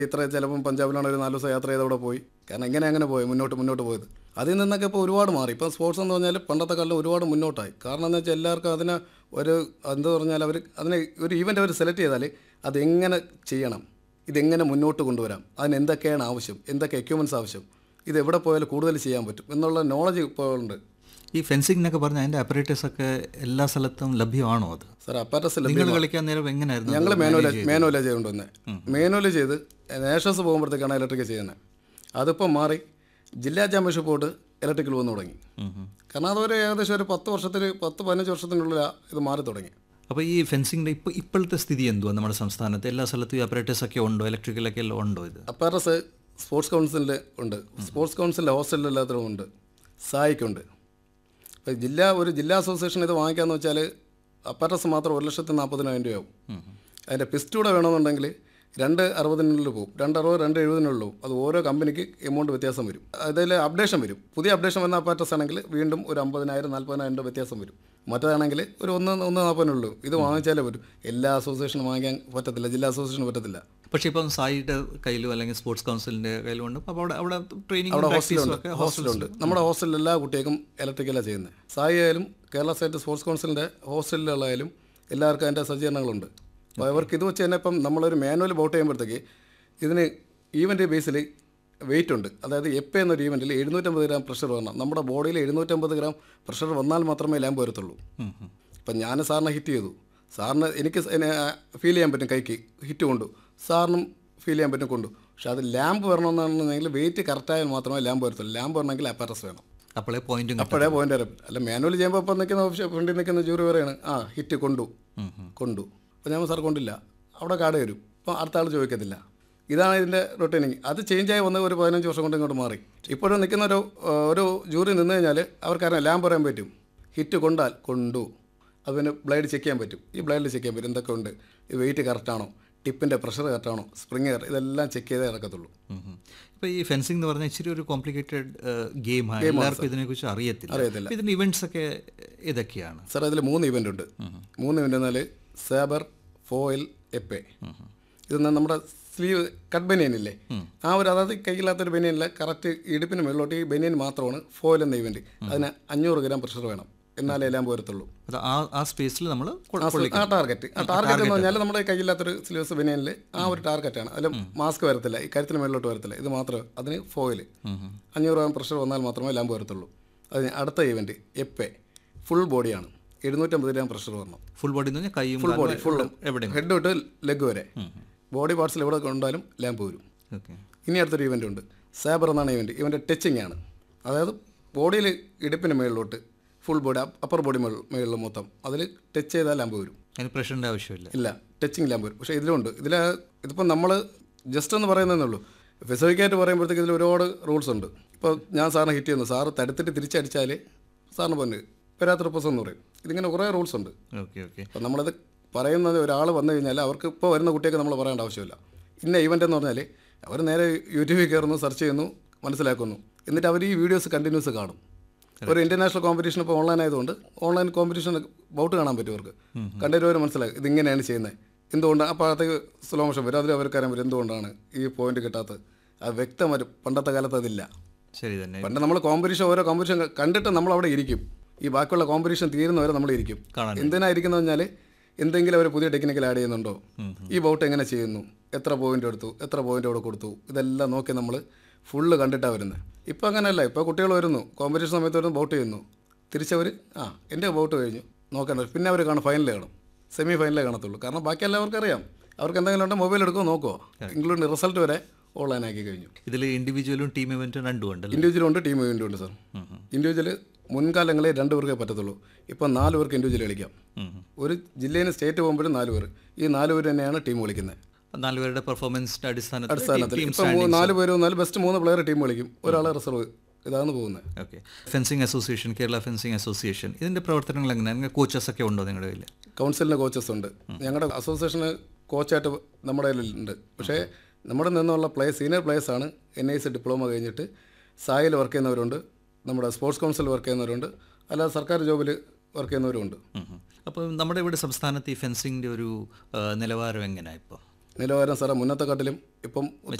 ഇത്ര ചിലപ്പം പഞ്ചാബിലാണ് ഒരു നാല് ദിവസം യാത്ര ചെയ്ത് അവിടെ പോയി കാരണം ഇങ്ങനെ അങ്ങനെ പോയി മുന്നോട്ട് മുന്നോട്ട് പോയത് അതിൽ നിന്നൊക്കെ ഇപ്പോൾ ഒരുപാട് മാറി ഇപ്പോൾ സ്പോർട്സ് എന്ന് പറഞ്ഞാൽ പണ്ടത്തെ കാലം ഒരുപാട് മുന്നോട്ടായി കാരണം എന്ന് വെച്ചാൽ എല്ലാവർക്കും അതിന് ഒരു എന്താ പറഞ്ഞാൽ അവർ അതിനെ ഒരു ഈവൻ്റ് അവർ സെലക്ട് ചെയ്താൽ അതെങ്ങനെ ചെയ്യണം ഇതെങ്ങനെ മുന്നോട്ട് കൊണ്ടുവരാം അതിന് എന്തൊക്കെയാണ് ആവശ്യം എന്തൊക്കെ എക്യുപ്മെൻറ്റ്സ് ആവശ്യം ഇത് എവിടെ പോയാലും കൂടുതൽ ചെയ്യാൻ പറ്റും എന്നുള്ള നോളജ് ഇപ്പോൾ ഉണ്ട് ഈ ഫെൻസിംഗ് എന്നൊക്കെ പറഞ്ഞാൽ അതിൻ്റെ അപ്പറേറ്റേഴ്സ് ഒക്കെ എല്ലാ സ്ഥലത്തും ലഭ്യമാണോ അത് സാർ അപ്പാറ്റസ് നിങ്ങൾ കളിക്കാൻ നേരം എങ്ങനെയായിരുന്നു ഞങ്ങൾ മാനുവല മാനുവല ചെയ്തുകൊണ്ടുവന്നത് മാനുവൽ ചെയ്ത് നേഷൻസ് പോകുമ്പോഴത്തേക്കാണ് ഇലക്ട്രിക് ചെയ്യുന്നത് അതിപ്പോൾ മാറി ജില്ലാ ചാമ്പ്യൻഷിപ്പ് പോയിട്ട് ഇലക്ട്രിക്കൽ വന്നു തുടങ്ങി കാരണം അതൊരു ഏകദേശം ഒരു പത്ത് വർഷത്തിൽ പത്ത് പതിനഞ്ച് വർഷത്തിനുള്ളിൽ ഇത് മാറി തുടങ്ങി അപ്പോൾ ഈ ഫെൻസിങ്ങിൻ്റെ ഇപ്പോൾ ഇപ്പോഴത്തെ സ്ഥിതി എന്തുവാ നമ്മുടെ സംസ്ഥാനത്ത് എല്ലാ സ്ഥലത്തും ഈ അപ്പറേറ്റേഴ്സ് ഒക്കെ ഉണ്ടോ ഇലക്ട്രിക്കലൊക്കെ എല്ലാം ഉണ്ടോ ഇത് അപ്പാറസ് സ്പോർട്സ് കൗൺസിലിൽ ഉണ്ട് സ്പോർട്സ് കൗൺസിലിൻ്റെ ഹോസ്റ്റലിൽ എല്ലാത്തിലും ഉണ്ട് സായിക്കുണ്ട് ഇപ്പോൾ ജില്ലാ ഒരു ജില്ലാ അസോസിയേഷൻ ഇത് വാങ്ങിക്കാന്ന് വെച്ചാൽ അപ്പാറസ് മാത്രം ഒരു ലക്ഷത്തി നാൽപ്പതിനായിരം രൂപയാവും അതിൻ്റെ പിസ്റ്റൂടെ വേണമെന്നുണ്ടെങ്കിൽ രണ്ട് അറുപതിനുള്ളിൽ പോകും രണ്ട് അറുപത് രണ്ട് എഴുപതിനുള്ളിൽ പോകും അത് ഓരോ കമ്പനിക്ക് എമൗണ്ട് വ്യത്യാസം വരും അതിൽ അപ്ഡേഷൻ വരും പുതിയ അപ്ഡേഷൻ വന്ന അപ്പാറ്റസ് ആണെങ്കിൽ വീണ്ടും ഒരു അമ്പതിനായിരം നാൽപ്പതിനായിരം രൂപ വ്യത്യാസം വരും മറ്റേതാണെങ്കിൽ ഒരു ഒന്ന് ഒന്ന് നാൽപ്പതിനുള്ളൂ ഇത് വാങ്ങിച്ചാലേ പറ്റും എല്ലാ അസോസിയേഷനും വാങ്ങിക്കാൻ പറ്റത്തില്ല ജില്ലാ അസോസിയേഷന് പറ്റത്തില്ല പക്ഷേ ഇപ്പം സായിയുടെ കയ്യിലോ അല്ലെങ്കിൽ സ്പോർട്സ് കൗൺസിലിൻ്റെ കയ്യിലും ഉണ്ട് അപ്പോൾ അവിടെ അവിടെ അവിടെ ട്രെയിനിങ് ഹോസ്റ്റലുണ്ട് ഒക്കെ ഹോസ്റ്റലുണ്ട് നമ്മുടെ ഹോസ്റ്റലിൽ എല്ലാ കുട്ടികൾക്കും ഇലക്ട്രിക്കലാണ് ചെയ്യുന്നത് സായി ആയാലും കേരള സ്റ്റേറ്റ് സ്പോർട്സ് കൗൺസിലിൻ്റെ ഹോസ്റ്റലിലായാലും എല്ലാവർക്കും അതിൻ്റെ സജ്ജീകരണങ്ങളുണ്ട് അപ്പോൾ അവർക്ക് ഇത് വെച്ച് തന്നെ ഇപ്പം നമ്മളൊരു മാനുവൽ ബോട്ട് ചെയ്യുമ്പോഴത്തേക്ക് ഇതിന് ഈവൻ്റ് ബേസിൽ വെയിറ്റ് ഉണ്ട് അതായത് എപ്പ് എന്നൊരു ഈവൻറ്റിൽ എഴുന്നൂറ്റമ്പത് ഗ്രാം പ്രഷർ വരണം നമ്മുടെ ബോഡിയിൽ എഴുന്നൂറ്റമ്പത് ഗ്രാം പ്രഷർ വന്നാൽ മാത്രമേ ലാമ്പ് വരത്തുള്ളൂ ഇപ്പം ഞാൻ സാറിനെ ഹിറ്റ് ചെയ്തു സാറിന് എനിക്ക് ഫീൽ ചെയ്യാൻ പറ്റും കൈക്ക് ഹിറ്റ് കൊണ്ടു സാറിനും ഫീൽ ചെയ്യാൻ പറ്റും കൊണ്ടു പക്ഷെ അത് ലാമ്പ് വരണമെന്നുണ്ടെങ്കിൽ വെയിറ്റ് കറക്റ്റായാൽ മാത്രമേ ലാമ്പ് വരത്തുള്ളൂ ലാമ്പ് വരണമെങ്കിൽ അപ്പാരസ് വേണം അപ്പോഴേ പോയിന്റും അപ്പോഴേ പോയിന്റ് വരും അല്ല മാനുവൽ ചെയ്യുമ്പോൾ ഇപ്പം നിൽക്കുന്ന ഫ്രണ്ടിൽ നിൽക്കുന്ന ജൂറി പറയാണ് ആ ഹിറ്റ് കൊണ്ടു കൊണ്ടു അപ്പോൾ ഞാൻ സാർ കൊണ്ടില്ല അവിടെ കാട് വരും അപ്പം അടുത്ത ആൾ ചോദിക്കത്തില്ല ഇതാണ് ഇതിൻ്റെ റൊട്ടീനിങ് അത് ചേഞ്ചായി വന്ന ഒരു പതിനഞ്ച് വർഷം കൊണ്ട് ഇങ്ങോട്ട് മാറി ഇപ്പോഴും നിൽക്കുന്ന ഒരു ആ, ഒരു ജൂറി നിന്ന് കഴിഞ്ഞാൽ അവർക്കറിയാം ലാമ്പ് പറയാൻ പറ്റും ഹിറ്റ് കൊണ്ടാൽ കൊണ്ടു അത് പിന്നെ ബ്ലേഡ് ചെക്ക് ചെയ്യാൻ പറ്റും ഈ ബ്ലേഡിൽ ചെക്ക് ചെയ്യാൻ പറ്റും എന്തൊക്കെ ഉണ്ട് ഈ വെയിറ്റ് കറക്റ്റാണോ ടിപ്പിൻ്റെ പ്രഷർ കറക്റ്റാണോ സ്പ്രിങ് ഇതെല്ലാം ചെക്ക് ചെയ്തേ ഇറക്കത്തുള്ളൂ ഇപ്പോൾ ഈ ഫെൻസിംഗ് എന്ന് പറഞ്ഞാൽ ഇച്ചിരി ഒരു കോംപ്ലിക്കേറ്റഡ് ഗെയിമാണ് എല്ലാവർക്കും ഇതിനെക്കുറിച്ച് അറിയത്തില്ല അറിയത്തില്ല. അപ്പോൾ ഇതിൻ്റെ ഇവൻറ്റ്സ് ഒക്കെ ഇതൊക്കെയാണ് സാർ അതിൽ മൂന്ന് ഇവൻ്റ് ഉണ്ട് മൂന്ന് ഇവൻ്റ് എന്നാൽ സേബർ ഫോയിൽ എപ്പെ ഇത് നമ്മുടെ സ്ലീവ് കട്ട് ബനിയൻ ഇല്ലേ ആ ഒരു അതായത് കയ്യില്ലാത്തൊരു ബനിയനില്ല കറക്റ്റ് ഇടുപ്പിന് മുകളിലോട്ട് ഈ ബനിയൻ മാത്രമാണ് ഫോയിൽ എന്ന ഇവൻ്റ് അതിന് അഞ്ഞൂറ് ഗ്രാം പ്രഷർ വേണം എന്നാലേ എല്ലാം പോരത്തുള്ളൂ അത് ആ ആ സ്പേസിൽ നമ്മൾ ആ സ്- ആ ടാർഗറ്റ് ആ ടാർഗറ്റ് എന്ന് പറഞ്ഞാൽ നമ്മുടെ കയ്യില്ലാത്തൊരു സ്ലീവ്സ് ബനിയനിൽ ആ ഒരു ടാർഗറ്റാണ് അതിൽ മാസ്ക് വരത്തില്ല ഈ കരുത്തിന് മുകളിലോട്ട് വരത്തില്ല ഇത് മാത്രമേ അതിന് ഫോയിൽ അഞ്ഞൂറ് ഗ്രാം പ്രഷർ വന്നാൽ മാത്രമേ ലാമ്പ് വരത്തുള്ളൂ അതിന് അടുത്ത ഇവൻറ്റ് എപ്പെ ഫുൾ ബോഡിയാണ് എഴുന്നൂറ്റമ്പത് ഗ്രാം പ്രഷർ വരണം ഫുൾ ബോഡി എന്ന് പറഞ്ഞാൽ കൈയും ഫുൾ ബോഡി ഫുൾ എവിടെയും ഹെഡ് തൊട്ട് ലെഗ് വരെ ബോഡി പാർട്സിൽ എവിടെ കൊണ്ടാലും ലാമ്പ് വരും ഓക്കെ ഇനി അടുത്തൊരു ഇവൻ്റ് ഉണ്ട് സാബർ എന്നാണ് ഇവൻ്റ് ഇവൻ്റെ ടച്ചിങ് ആണ് അതായത് ബോഡിയിൽ ഇടുപ്പിന് മുകളിലോട്ട് ഫുൾ ബോഡി അപ്പർ ബോഡി മുകളിൽ മൊത്തം അതിൽ ടച്ച് ചെയ്താൽ ലാമ്പ് വരും അതിന് പ്രഷറിൻ്റെ ആവശ്യമില്ല ഇല്ല ടച്ചിങ് ലാമ്പ് വരും പക്ഷേ ഇതിലുണ്ട് ഇതിൽ ഇതിപ്പോൾ നമ്മൾ ജസ്റ്റ് എന്ന് പറയുന്നതേ ഉള്ളൂ ഫിസിക്കലായിട്ട് പറയുമ്പോഴത്തേക്ക് ഇതിൽ ഒരുപാട് റൂൾസ് ഉണ്ട് ഇപ്പോൾ ഞാൻ സാറിനെ ഹിറ്റ് ചെയ്യുന്നു സാറ് തടുത്തിട്ട് തിരിച്ചടിച്ചാൽ സാറിന് പൊന്ന് പെരാത്ത റിപ്പസ് എന്ന് പറയും ഇതിങ്ങനെ കുറേ റൂൾസ് ഉണ്ട് ഓക്കെ ഓക്കെ അപ്പം നമ്മളത് പറയുന്നത് ഒരാൾ വന്നു കഴിഞ്ഞാൽ അവർക്ക് ഇപ്പോൾ വരുന്ന കുട്ടിയൊക്കെ നമ്മൾ പറയേണ്ട ആവശ്യമില്ല ഇന്ന ഇവൻ്റ് എന്ന് പറഞ്ഞാൽ അവർ നേരെ യൂട്യൂബിൽ കയറുന്നു സെർച്ച് ചെയ്യുന്നു മനസ്സിലാക്കുന്നു എന്നിട്ട് അവർ ഈ വീഡിയോസ് കണ്ടിന്യൂസ് കാണും ഒരു ഇൻ്റർനാഷണൽ കോമ്പറ്റീഷൻ ഇപ്പോൾ ഓൺലൈൻ ആയതുകൊണ്ട് ഓൺലൈൻ കോമ്പറ്റീഷൻ ബൗട്ട് കാണാൻ പറ്റും അവർക്ക് കണ്ടിട്ട് അവർ മനസ്സിലാക്കും ഇതിങ്ങനെയാണ് ചെയ്യുന്നത് എന്തുകൊണ്ട് അപ്പോൾ അകത്തേക്ക് സ്ലോ മോഷൻ വരും അതിൽ അവർക്ക് അറിയാൻ പറ്റും എന്തുകൊണ്ടാണ് ഈ പോയിന്റ് കിട്ടാത്തത് അത് വ്യക്തമായിട്ട് പണ്ടത്തെ കാലത്ത് അതില്ല ശരി തന്നെ പണ്ട് നമ്മൾ കോമ്പറ്റീഷൻ ഓരോ കോമ്പറ്റീഷൻ കണ്ടിട്ട് നമ്മൾ അവിടെ ഇരിക്കും ഈ ബാക്കിയുള്ള കോമ്പറ്റീഷൻ തീരുന്നവരെ നമ്മൾ ഇരിക്കും കാണാൻ എന്തിനാ ഇരിക്കുന്നത് പറഞ്ഞാൽ എന്തെങ്കിലും അവർ പുതിയ ടെക്നിക്കൽ ആഡ് ചെയ്യുന്നുണ്ടോ ഈ ബൗട്ട് എങ്ങനെ ചെയ്യുന്നു എത്ര പോയിന്റ് എടുത്തു എത്ര പോയിന്റ് അവിടെ കൊടുത്തു ഇതെല്ലാം നോക്കി നമ്മൾ ഫുള്ള് കണ്ടിട്ടാണ് വരുന്നത് ഇപ്പം അങ്ങനെയല്ല ഇപ്പോൾ കുട്ടികൾ വരുന്നു കോമ്പറ്റീഷൻ സമയത്ത് വരുന്നു ബൗട്ട് ചെയ്യുന്നു തിരിച്ചവർ ആ എൻ്റെ ബൗട്ട് കഴിഞ്ഞു നോക്കേണ്ട പിന്നെ അവർ കാണും ഫൈനൽ കാണും സെമി ഫൈനലേ കാണത്തുള്ളൂ കാരണം ബാക്കി എല്ലാവർക്കും അറിയാം അവർക്ക് എന്തെങ്കിലും ഉണ്ടെങ്കിൽ മൊബൈൽ എടുക്കുമോ നോക്കുമോ ഇൻക്ലൂഡിങ് റിസൾട്ട് വരെ ഓൺലൈൻ ആക്കി കഴിഞ്ഞു ഇതിൽ ഇൻഡിവിജ്വലും ടീം ഇവൻറ്റും രണ്ടും ഉണ്ടല്ലോ ഇൻഡിവിജ്വൽ ഉണ്ട് ടീം ഇവൻ്റ് ഉണ്ട് സാർ ഇൻഡിവിജ്വൽ മുൻകാലങ്ങളിൽ രണ്ട് പേർക്കേ പറ്റത്തുള്ളൂ ഇപ്പം നാല് പേർക്ക് ഇൻഡിവിജ്വൽ കളിക്കാം ഒരു ജില്ലയിൽ നിന്ന് സ്റ്റേറ്റ് പോകുമ്പോഴും നാല് പേർ ഈ നാല് പേര് തന്നെയാണ് ടീം കളിക്കുന്നത് നാലുപേരുടെ പെർഫോമൻസിൻ്റെ അടിസ്ഥാനത്തിൽ അടിസ്ഥാനത്തിൽ ടീം ഇപ്പം മൂ- നാല് പേര് വന്നാൽ ബെസ്റ്റ് മൂന്ന് പ്ലെയർ ടീം കളിക്കും ഒരാളെ റിസർവ് ഇതാണ് പോകുന്നത് okay fencing association Kerala fencing association ഇതിൻ്റെ പ്രവർത്തനങ്ങൾ എങ്ങനെയാണ് കോച്ചസ് ഒക്കെ ഉണ്ടോ നിങ്ങളുടെ കയ്യിൽ കൗൺസിലിൻ്റെ കോച്ചസ് ഉണ്ട് ഞങ്ങളുടെ അസോസിയേഷന് കോച്ചായിട്ട് നമ്മുടെ കയ്യിലുണ്ട് പക്ഷേ നമ്മുടെ നിന്നുള്ള പ്ലേയേഴ്സ് സീനിയർ പ്ലേയേഴ്സാണ് എൻ ഐ സി ഡിപ്ലോമ കഴിഞ്ഞിട്ട് സായിൽ വർക്ക് ചെയ്യുന്നവരുണ്ട് നമ്മുടെ സ്പോർട്സ് കൗൺസിൽ വർക്ക് ചെയ്യുന്നവരുണ്ട് അല്ലാതെ സർക്കാർ ജോബിൽ വർക്ക് ചെയ്യുന്നവരുണ്ട് അപ്പോൾ നമ്മുടെ ഇവിടെ സംസ്ഥാനത്ത് ഈ ഫെൻസിങ്ങിൻ്റെ ഒരു ആ, നിലവാരം എങ്ങനെയാണ് ഇപ്പോൾ നിലവാരം സാറേ മുന്നത്തെ കാട്ടിലും ഇപ്പം